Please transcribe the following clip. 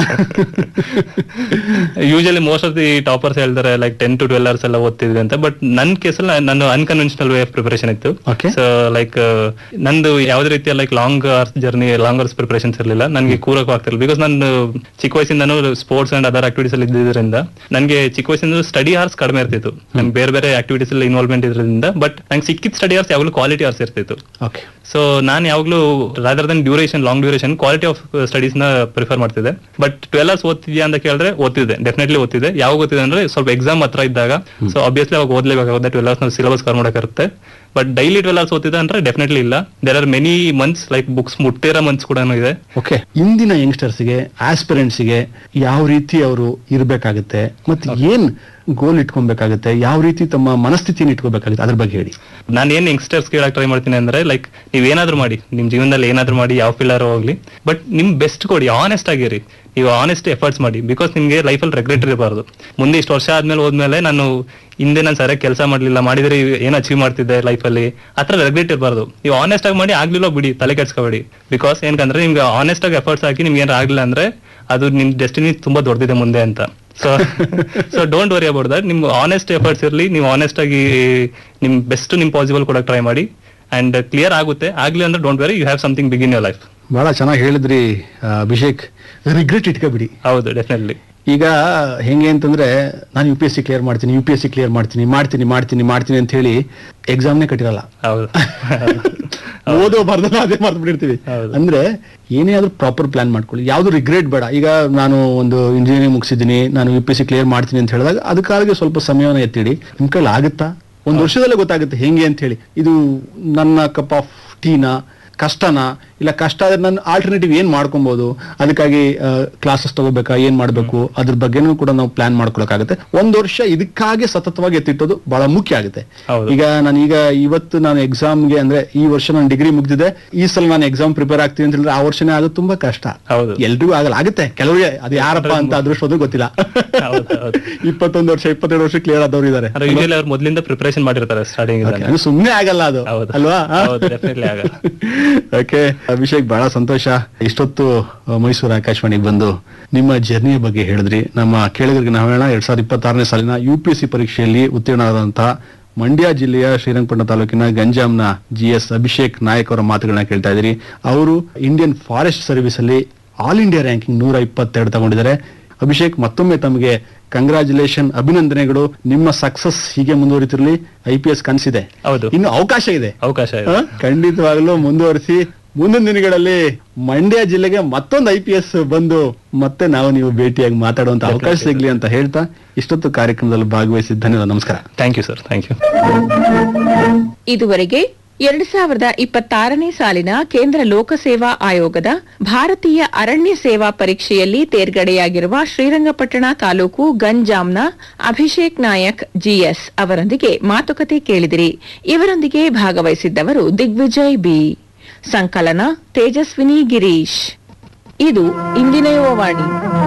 Usually most of the toppers ಹೇಳ್ತಾರೆ like ten to twelve hours ಎಲ್ಲ ಓದ್ತಿದ್ವಿ ಅಂತ ಬಟ್ ನನ್ ಕೇಸಲ್ಲಿ ನಾನು ಅನ್ಕನ್ವೆನ್ಷನಲ್ ವೇ ಆಫ್ ಪ್ರಿಪರೇಷನ್ ಇತ್ತು Okay. ಸೊ ಲೈಕ್ ನಂದು ಯಾವ್ದೇ ರೀತಿಯ like long hours journey long hours preparations ಇರಲಿಲ್ಲ ನನಗೆ ಕೂರಕ್ಕೂ ಆಗ್ತಿರಲಿಲ್ಲ ಬಿಕಾಸ್ ನಾನು ಚಿಕ್ಕ ವಯಸ್ಸಿಂದನೂ ಸ್ಪೋರ್ಟ್ಸ್ ಅಂಡ್ ಅದರ್ ಆಕ್ಟಿವಿಟೀಸ್ ಅಲ್ಲಿ ಇದ್ದಿದ್ದರಿಂದ ನನಗೆ ಚಿಕ್ಕ ವಯಸ್ಸಿಂದ ಸ್ಟಡಿ ಅವರ್ಸ್ ಕಡಿಮೆ ಇರ್ತಿತ್ತು ನಂಗೆ ಬೇರೆ ಬೇರೆ ಆಕ್ಟಿವಿಟೀಸ್ ಅಲ್ಲಿ ಇನ್ವಾಲ್ವ್ಮೆಂಟ್ ಇದ್ರಿಂದ ಬಟ್ ನಂಗೆ ಸಿಕ್ಕಿದ ಸ್ಟಡಿ ಅವರ್ಸ್ ಯಾವಾಗಲೂ ಕ್ವಾಲಿಟಿ ಅವರ್ಸ್ ಇರ್ತಿತ್ತು ಓಕೆ ಸೊ ನಾನು ಯಾವಾಗಲೂ rather than duration long duration quality of studies ನ ಪ್ರಿಫರ್ ಮಾಡ್ತಿದ್ದೆ ಬಟ್ ಟ್ವೆಲ್ ಅವರ್ಸ್ ಓದ್ತಿದ್ಯಾ ಅಂತ ಕೇಳಿದ್ರೆ ಓದ್ತಿದ್ದೆ ಡೆಫಿನೆಟ್ಲಿ ಓದ್ತಿದ್ದೆ ಯಾವಾಗ ಓದ್ತಿದ್ದೆ ಅಂದ್ರೆ ಸ್ವಲ್ಪ ಎಕ್ಸಾಮ್ ಹತ್ರ ಇದ್ದಾಗ ಸೊ ಆಬ್ವಿಯಸ್ಲಿ ಅವಾಗ ಓದ್ಲೇಬೇಕಾಗುತ್ತೆ ಟ್ವೆಲ್ ಅವರ್ಸ್ ನಾವು ಸಿಲೆಬಸ್ ಕವರ್ ಮಾಡಕ್ಕಿರುತ್ತೆ ಬಟ್ ಡೈಲಿ ಟ್ವೆಲ್ ಅವರ್ಸ್ ಓದ್ತಿದ್ದೆ ಅಂದ್ರೆ ಡೆಫಿನೆಟ್ಲಿ ಇಲ್ಲ there are many months like books ಮುಟ್ಟಿರೋ ಮಂತ್ಸ್ ಕೂಡ ಇದೆ ಓಕೆ ಇಂದಿನ ಯಂಗ್ಸ್ಟರ್ಸ್ಗೆ ಆಸ್ಪಿರೆಂಟ್ಸ್ಗೆ ಯಾವ ರೀತಿ ಅವರು ಇರಬೇಕಾಗುತ್ತೆ ಮತ್ತೆ ಏನ್ ಗೋಲ್ ಇಟ್ಕೊಬೇಕಾಗುತ್ತೆ ಯಾವ ರೀತಿ ತಮ್ಮ ಮನಸ್ಥಿತಿಯನ್ನು ಇಟ್ಕೋಬೇಕಾಗುತ್ತೆ ಅದ್ರ ಬಗ್ಗೆ ಹೇಳಿ ನಾನು ಏನ್ ಯಂಗ್ಸ್ಟರ್ಸ್ ಕೇಳಕ್ ಟ್ರೈ ಮಾಡ್ತೀನಿ ಅಂದ್ರೆ ಲೈಕ್ ನೀವ್ ಏನಾದ್ರು ಮಾಡಿ ನಿಮ್ ಜೀವನದಲ್ಲಿ ಏನಾದ್ರು ಮಾಡಿ ಯಾವ ಫೀಲ್ಡರ್ ಹೋಗ್ಲಿ ಬಟ್ ನಿಮ್ ಬೆಸ್ಟ್ ಕೊಡಿ ಆನೆಸ್ಟ್ ಆಗಿರಿ ನೀವು ಆನೆಸ್ಟ್ ಎಫರ್ಟ್ಸ್ ಮಾಡಿ ಬಿಕಾಸ್ ನಿಮ್ಗೆ ಲೈಫಲ್ಲಿ ರೆಗ್ರೆಟ್ ಇರಬಾರ್ದು ಮುಂದೆ ಇಷ್ಟು ವರ್ಷ ಆದ್ಮೇಲೆ ಹೋದ್ಮೇಲೆ ನಾನು ಹಿಂದೆ ನಾನು ಸರಿಯಾಗಿ ಕೆಲಸ ಮಾಡ್ಲಿಲ್ಲ ಮಾಡಿದ್ರೆ ಏನ್ ಅಚೀವ್ ಮಾಡ್ತಿದ್ದೆ ಲೈಫಲ್ಲಿ ಆತರ ರೆಗ್ರೆಟ್ ಇರಬಾರ್ದು ನೀವು ಆನೆಸ್ಟ್ ಆಗಿ ಮಾಡಿ ಆಗ್ಲಿಲ್ಲ ಬಿಡಿ ತಲೆ ಕೆಡ್ಸ್ಕೊಬೇಡಿ ಬಿಕಾಸ್ ಏನಕಂದ್ರೆ ನಿಮ್ಗೆ ಆನೆಸ್ಟ್ ಆಗಿ ಎಫರ್ಟ್ಸ್ ಹಾಕಿ ನಿಮ್ಗೆ ಏನಾರ ಆಗ್ಲಿಲ್ಲ ಅಂದ್ರೆ ಅದು ನಿಮ್ ಡೆಸ್ಟಿನಿ ತುಂಬಾ ದೊಡ್ಡದಿದೆ ಮುಂದೆ ಅಂತ so so don't worry about that ನಿಮ್ ಆನೆಸ್ಟ್ ಎಫರ್ಟ್ಸ್ ಇರಲಿ ನೀವು ಆನೆಸ್ಟ್ ಆಗಿ ನಿಮ್ ಬೆಸ್ಟ್ ನಿಮ್ ಪಾಸಿಬಲ್ ಕೊಡಕ್ ಟ್ರೈ ಮಾಡಿ ಅಂಡ್ ಕ್ಲಿಯರ್ ಆಗುತ್ತೆ ಆಗ್ಲಿ ಅಂದ್ರೆ don't worry you have something begin your life ಬಹಳ ಚೆನ್ನಾಗಿ ಹೇಳಿದ್ರಿ ಆ, ಅಭಿಷೇಕ್ ರಿಗ್ರೆಟ್ ಇಟ್ಕೋಬಿಡಿ ಹೌದು ಡೆಫಿನೆಟ್ಲಿ ಈಗ ಹೆಂಗೆ ಅಂತಂದ್ರೆ ನಾನು U P S C clear ಮಾಡ್ತೀನಿ U P S C clear ಮಾಡ್ತೀನಿ ಮಾಡ್ತೀನಿ ಮಾಡ್ತೀನಿ ಮಾಡ್ತೀನಿ ಅಂತ ಹೇಳಿ ಎಕ್ಸಾಮ್ನೇ ಕಟ್ಟಿರಲ್ಲ ಹೌದು ಓದೋ ಬರ್ದಲ್ಲ ಅದೇ ಮರ್ತು ಬಿಟ್ಟಿರ್ತೀವಿ ಹೌದು. ಅಂದ್ರೆ ಏನೇ ಆದ್ರೂ ಪ್ರಾಪರ್ ಪ್ಲಾನ್ ಮಾಡ್ಕೊಳ್ಳಿ ಯಾವ್ದು ರಿಗ್ರೆಟ್ ಬೇಡ ಈಗ ನಾನು ಒಂದು ಇಂಜಿನಿಯರಿಂಗ್ ಮುಗಿಸಿದ್ದೀನಿ ನಾನು ಯು ಪಿ ಸಿ ಕ್ಲಿಯರ್ ಮಾಡ್ತೀನಿ ಅಂತ ಹೇಳಿದಾಗ ಅದಕ್ಕಾಗಿ ಸ್ವಲ್ಪ ಸಮಯವನ್ನು ಎತ್ತಿಡಿ ನಿಮ್ ಕೈಲಿ ಆಗುತ್ತಾ ಒಂದು ವರ್ಷದಲ್ಲೇ ಗೊತ್ತಾಗುತ್ತೆ ಹೆಂಗೆ ಅಂತ ಹೇಳಿ ಇದು ನನ್ನ ಕಪ್ ಆಫ್ ಟೀನಾ ಕಷ್ಟನಾ ಇಲ್ಲ ಕಷ್ಟ ಆದ್ರೆ ನಾನು ಆಲ್ಟರ್ನೇಟಿವ್ ಏನ್ ಮಾಡ್ಕೊಬಹುದು ಅದಕ್ಕಾಗಿ ಕ್ಲಾಸಸ್ ತಗೋಬೇಕಾ ಏನ್ ಮಾಡ್ಬೇಕು ಅದ್ರ ಬಗ್ಗೆನೂ ಕೂಡ ನಾವು ಪ್ಲಾನ್ ಮಾಡ್ಕೊಳಕಾಗುತ್ತೆ ಒಂದ್ ವರ್ಷ ಇದಕ್ಕಾಗಿ ಸತತವಾಗಿ ಎತ್ತಿಟ್ಟೋದು ಬಹಳ ಮುಖ್ಯ ಆಗುತ್ತೆ ಹೌದು. ಈಗ ನಾನು ಈಗ ಇವತ್ತು ನಾನು ಎಕ್ಸಾಮ್ಗೆ ಅಂದ್ರೆ ಈ ವರ್ಷ ನಾನು ಡಿಗ್ರಿ ಮುಗ್ದಿದೆ ಈ ಸಲ ನಾನು ಎಕ್ಸಾಮ್ ಪ್ರಿಪೇರ್ ಆಗ್ತೀನಿ ಅಂತ ಹೇಳಿದ್ರೆ ಆ ವರ್ಷನೇ ಆಗೋದು ತುಂಬಾ ಕಷ್ಟ ಹೌದು. ಎಲ್ರಿಗೂ ಆಗಲ್ಲ ಆಗುತ್ತೆ ಕೆಲವರಿಗೆ ಅದು ಯಾರಪ್ಪ ಅಂತ ಅದೃಷ್ಟ ಅದು ಗೊತ್ತಿಲ್ಲ ಹೌದು, ಹೌದು. ಇಪ್ಪತ್ತೊಂದು ವರ್ಷ ಇಪ್ಪತ್ತೆರಡು ವರ್ಷ ಕ್ಲಿಯರ್ ಆದವ್ರು ಇದಾರೆ ಅಂದ್ರೆ ಯೂಶಲಿ ಅವ್ರು ಮೊದ್ಲಿಂದ ಪ್ರಿಪರೇಷನ್ ಮಾಡಿರ್ತಾರೆ ಸ್ಟಾರ್ಟಿಂಗ್ Okay, ಅದು ಸುಮ್ನೆ ಆಗಲ್ಲ ಅದು ಹೌದು. ಅಲ್ವಾ ಹೌದು, definitely ಆಗಲ್ಲ. ಓಕೆ ಅಭಿಷೇಕ್ ಬಹಳ ಸಂತೋಷ ಇಷ್ಟೊತ್ತು ಆ, ಮೈಸೂರು ಆಕಾಶವಾಣಿಗೆ ಬಂದು ನಿಮ್ಮ ಜರ್ನಿಯ ಬಗ್ಗೆ ಹೇಳಿದ್ರಿ ನಮ್ಮ ಕೇಳಿದ್ರಿಗೆ ನಾವು ಹೇಳೋಣ ಎರಡ್ ಸಾವಿರದ ಇಪ್ಪತ್ತಾರನೇ ಸಾಲಿನ ಯು ಪಿ ಎಸ್ ಸಿ ಪರೀಕ್ಷೆಯಲ್ಲಿ ಉತ್ತೀರ್ಣರಾದಂತಹ ಮಂಡ್ಯ ಜಿಲ್ಲೆಯ ಶ್ರೀರಂಗಪಟ್ಟಣ ತಾಲೂಕಿನ ಗಂಜಾಂನ ಜಿ ಎಸ್ ಅಭಿಷೇಕ್ ನಾಯಕ್ ಅವರ ಮಾತುಗಳನ್ನ ಕೇಳ್ತಾ ಇದ್ದೀರಿ ಅವರು ಇಂಡಿಯನ್ ಫಾರೆಸ್ಟ್ ಸರ್ವಿಸ್ ಅಲ್ಲಿ ಆಲ್ ಇಂಡಿಯಾ ರ್ಯಾಂಕಿಂಗ್ ನೂರ ಇಪ್ಪತ್ತೆರಡು ತಗೊಂಡಿದ್ದಾರೆ ಅಭಿಷೇಕ್ ಮತ್ತೊಮ್ಮೆ ತಮಗೆ ಕಂಗ್ರಾಚುಲೇಷನ್ ಅಭಿನಂದನೆಗಳು ನಿಮ್ಮ ಸಕ್ಸಸ್ ಹೀಗೆ ಮುಂದುವರಿತಿರ್ಲಿ ಐ ಪಿ ಎಸ್ ಕನಸಿದೆ ಹೌದು ಇನ್ನು ಅವಕಾಶ ಇದೆ ಅವಕಾಶ ಇದೆ ಆ, ಖಂಡಿತವಾಗ್ಲೂ ಮುಂದುವರಿಸಿ ಮುಂದಿನ ದಿನಗಳಲ್ಲಿ ಮಂಡ್ಯ ಜಿಲ್ಲೆಗೆ ಮತ್ತೊಂದು ಐ ಪಿ ಎಸ್ ಬಂದು ಮತ್ತೆ ನಾವು ನೀವು ಭೇಟಿಯಾಗಿ ಮಾತಾಡುವಂತ ಅವಕಾಶ ಸಿಗ್ಲಿ ಅಂತ ಹೇಳ್ತಾ ಇಷ್ಟೊತ್ತು ಕಾರ್ಯಕ್ರಮದಲ್ಲಿ ಭಾಗವಹಿಸಿದ ಧನ್ಯವಾದ ನಮಸ್ಕಾರ thank you sir thank you ಇದುವರೆಗೆ ಎರಡು ಸಾವಿರದ ಇಪ್ಪತ್ತಾರನೇ ಸಾಲಿನ ಕೇಂದ್ರ ಲೋಕಸೇವಾ ಆಯೋಗದ ಭಾರತೀಯ ಅರಣ್ಯ ಸೇವಾ ಪರೀಕ್ಷೆಯಲ್ಲಿ ತೇರ್ಗಡೆಯಾಗಿರುವ ಶ್ರೀರಂಗಪಟ್ಟಣ ತಾಲೂಕು ಗಂಜಾಂನ ಅಭಿಷೇಕ್ ನಾಯಕ್ ಜಿಎಸ್ ಅವರೊಂದಿಗೆ ಮಾತುಕತೆ ಕೇಳಿದಿರಿ ಇವರೊಂದಿಗೆ ಭಾಗವಹಿಸಿದ್ದವರು ದಿಗ್ವಿಜಯ್ ಬಿ ಸಂಕಲನ ತೇಜಸ್ವಿನಿ ಗಿರೀಶ್ ಇದು ಇಂದಿನ ಯುವವಾಣಿ